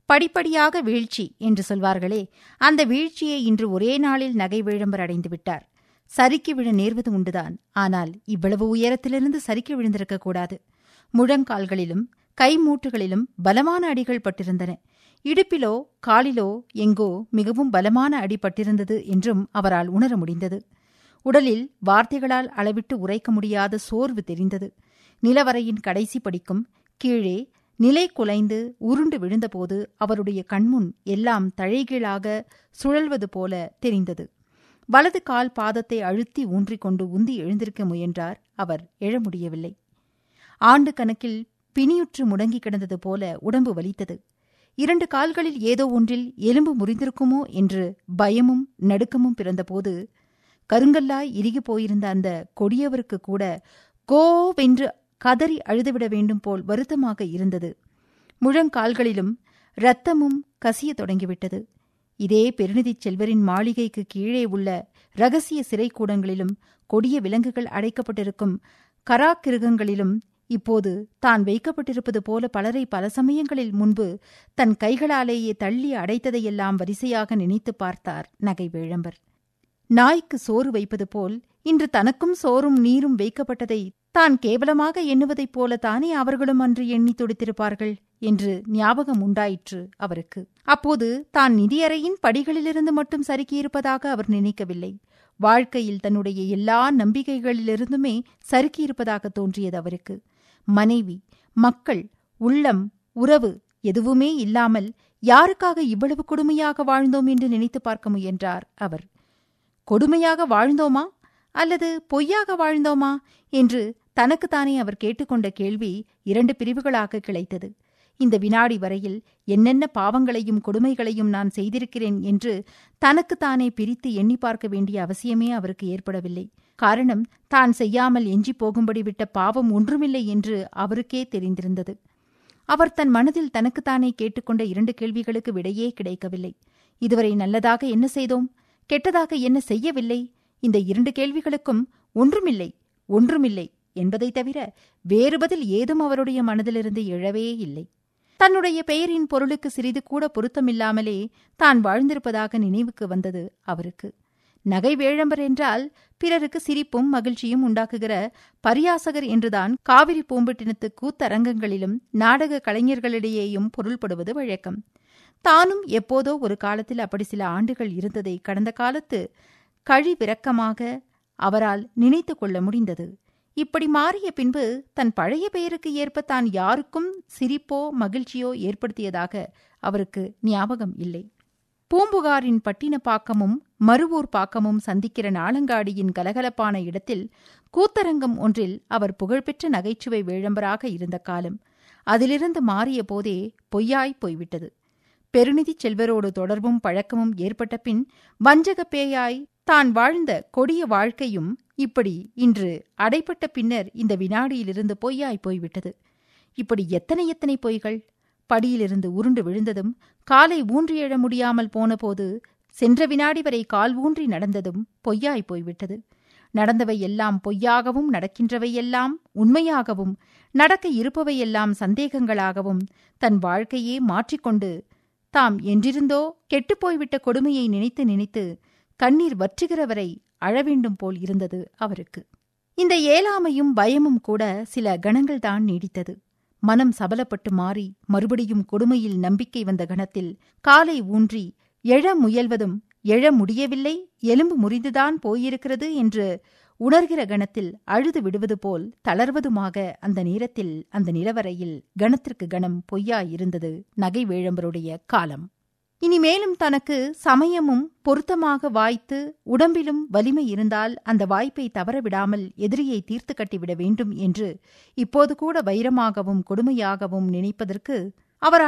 படிப்படியாக வீழ்ச்சி என்று சொல்வார்களே அந்த வீழ்ச்சியை இன்று ஒரே நாளில் நகை விளம்பர் அடைந்து விட்டார் சறுக்கி விழ நேர்வது உண்டுதான் ஆனால் இவ்வளவு உயரத்திலிருந்து சறுக்கி விழுந்திருக்க கூடாது முழங்கால்களிலும் கைமூட்டுகளிலும் பலமான அடிகள் பட்டிருந்தன இடுப்பிலோ காலிலோ எங்கோ மிகவும் பலமான அடி பட்டிருந்தது என்றும் அவரால் உணர முடிந்தது உடலில் வார்த்தைகளால் அளவிட்டு உரைக்க முடியாத சோர்வு தெரிந்தது நிலவரையின் கடைசி படிக்கும் கீழே நிலை குலைந்து உருண்டு விழுந்தபோது அவருடைய கண்முன் எல்லாம் தழைகீழாக சுழல்வது போல தெரிந்தது வலது கால் பாதத்தை அழுத்தி ஊன்றிக்கொண்டு உந்தி எழுந்திருக்க முயன்றார் அவர் எழ முடியவில்லை ஆண்டு கணக்கில் பிணியுற்று முடங்கி கிடந்தது போல உடம்பு வலித்தது இரண்டு கால்களில் ஏதோ ஒன்றில் எலும்பு முறிந்திருக்குமோ என்று பயமும் நடுக்கமும் பிறந்தபோது கருங்கல்லாய் இறுகி போயிருந்த அந்த கொடியவருக்கு கூட கோவென்று கதறி அழுதுவிட வேண்டும் போல் வருத்தமாக இருந்தது முழங்கால்களிலும் இரத்தமும் கசிய தொடங்கிவிட்டது இதே பெருநிதிச் செல்வரின் மாளிகைக்கு கீழே உள்ள ரகசிய சிறைக்கூடங்களிலும் கொடிய விலங்குகள் அடைக்கப்பட்டிருக்கும் கராக்கிருகங்களிலும் இப்போது தான் வைக்கப்பட்டிருப்பது போல பலரை பல சமயங்களில் முன்பு தன் கைகளாலேயே தள்ளி அடைத்ததையெல்லாம் வரிசையாக நினைத்து பார்த்தார் நகை வேழம்பர் நாய்க்கு சோறு வைப்பது போல் இன்று தனக்கும் சோறும் நீரும் வைக்கப்பட்டதை தான் கேவலமாக எண்ணுவதைப் போல தானே அவர்களும் அன்று எண்ணி துடித்திருப்பார்கள் என்று ஞாபகம் உண்டாயிற்று அவருக்கு அப்போது தான் நிதியறையின் படிகளிலிருந்து மட்டும் சறுக்கியிருப்பதாக அவர் நினைக்கவில்லை வாழ்க்கையில் தன்னுடைய எல்லா நம்பிக்கைகளிலிருந்துமே சறுக்கியிருப்பதாக தோன்றியது அவருக்கு மனைவி மக்கள் உள்ளம் உறவு எதுவுமே இல்லாமல் யாருக்காக இவ்வளவு கொடுமையாக வாழ்ந்தோம் என்று நினைத்து பார்க்க முயன்றார் அவர் கொடுமையாக வாழ்ந்தோமா அல்லது பொய்யாக வாழ்ந்தோமா என்று தனக்குத்தானே அவர் கேட்டுக்கொண்ட கேள்வி இரண்டு பிரிவுகளாக கிளைத்தது இந்த வினாடி வரையில் என்னென்ன பாவங்களையும் கொடுமைகளையும் நான் செய்திருக்கிறேன் என்று தனக்குத்தானே பிரித்து எண்ணி பார்க்க வேண்டிய அவசியமே அவருக்கு ஏற்படவில்லை காரணம் தான் செய்யாமல் எஞ்சி போகும்படி விட்ட பாவம் ஒன்றுமில்லை என்று அவருக்கே தெரிந்திருந்தது அவர் தன் மனதில் தனக்குத்தானே கேட்டுக்கொண்ட இரண்டு கேள்விகளுக்கு விடையே கிடைக்கவில்லை இதுவரை நல்லதாக என்ன செய்தோம் கெட்டதாக என்ன செய்யவில்லை இந்த இரண்டு கேள்விகளுக்கும் ஒன்றுமில்லை ஒன்றுமில்லை என்பதை தவிர வேறு பதில் ஏதும் அவருடைய மனதிலிருந்து எழவே இல்லை தன்னுடைய பெயரின் பொருளுக்கு சிறிது கூட பொருத்தமில்லாமலே தான் வாழ்ந்திருப்பதாக நினைவுக்கு வந்தது அவருக்கு நகை வேழம்பர் என்றால் பிறருக்கு சிரிப்பும் மகிழ்ச்சியும் உண்டாக்குகிற பரியாசகர் என்றுதான் காவிரி பூம்பட்டினத்து கூத்தரங்கங்களிலும் நாடக கலைஞர்களிடையேயும் பொருள்படுவது வழக்கம் தானும் எப்போதோ ஒரு காலத்தில் அப்படி சில ஆண்டுகள் இருந்ததை கடந்த காலத்து கழிவிரக்கமாக அவரால் நினைத்து கொள்ள முடிந்தது இப்படி மாறிய பின்பு தன் பழைய பெயருக்கு ஏற்ப தான் யாருக்கும் சிரிப்போ மகிழ்ச்சியோ ஏற்படுத்தியதாக அவருக்கு ஞாபகம் இல்லை பூம்புகாரின் பட்டினப்பாக்கமும் மறுவூர் பாக்கமும் சந்திக்கிற நாளங்காடியின் கலகலப்பான இடத்தில் கூத்தரங்கம் ஒன்றில் அவர் புகழ்பெற்ற நகைச்சுவை வேழம்பராக இருந்த காலம் அதிலிருந்து மாறிய போதே பொய்யாய் போய்விட்டது பெருநிதிச் செல்வரோடு தொடர்பும் பழக்கமும் ஏற்பட்ட பின் வஞ்சகப் பேயாய் தான் வாழ்ந்த கொடிய வாழ்க்கையும் இப்படி இன்று அடைப்பட்ட பின்னர் இந்த வினாடியிலிருந்து பொய்யாய் போய்விட்டது இப்படி எத்தனை எத்தனை பொய்கள் படியிலிருந்து உருண்டு விழுந்ததும் காலை ஊன்றி எழ முடியாமல் போனபோது சென்ற வினாடி வரை கால் ஊன்றி நடந்ததும் பொய்யாய் போய்விட்டது நடந்தவை எல்லாம் பொய்யாகவும் நடக்கின்றவையெல்லாம் உண்மையாகவும் நடக்க இருப்பவையெல்லாம் சந்தேகங்களாகவும் தன் வாழ்க்கையே மாற்றிக்கொண்டு தாம் என்றிருந்தோ கெட்டுப்போய்விட்ட கொடுமையை நினைத்து நினைத்து கண்ணீர் வற்றுகிறவரை அழவேண்டும் போல் இருந்தது அவருக்கு இந்த ஏலாமையும் பயமும் கூட சில கணங்கள்தான் நீடித்தது மனம் சபலப்பட்டு மாறி மறுபடியும் கொடுமையில் நம்பிக்கை வந்த கணத்தில் காலை ஊன்றி எழ முயல்வதும் எழ முடியவில்லை எலும்பு முறிந்துதான் போயிருக்கிறது என்று உணர்கிற கணத்தில் அழுது விடுவது போல் தளர்வதுமாக அந்த நேரத்தில் அந்த நிலவரையில் கணத்திற்கு கணம் பொய்யாயிருந்தது நகை வேழம்பருடைய காலம் இனிமேலும் தனக்கு சமயமும் பொருத்தமாக வாய்த்து உடம்பிலும் வலிமை இருந்தால் அந்த வாய்ப்பை தவறவிடாமல் எதிரியை தீர்த்து கட்டிவிட வேண்டும் என்று இப்போது கூட வைரமாகவும் கொடுமையாகவும் நினைப்பதற்கு அவரால்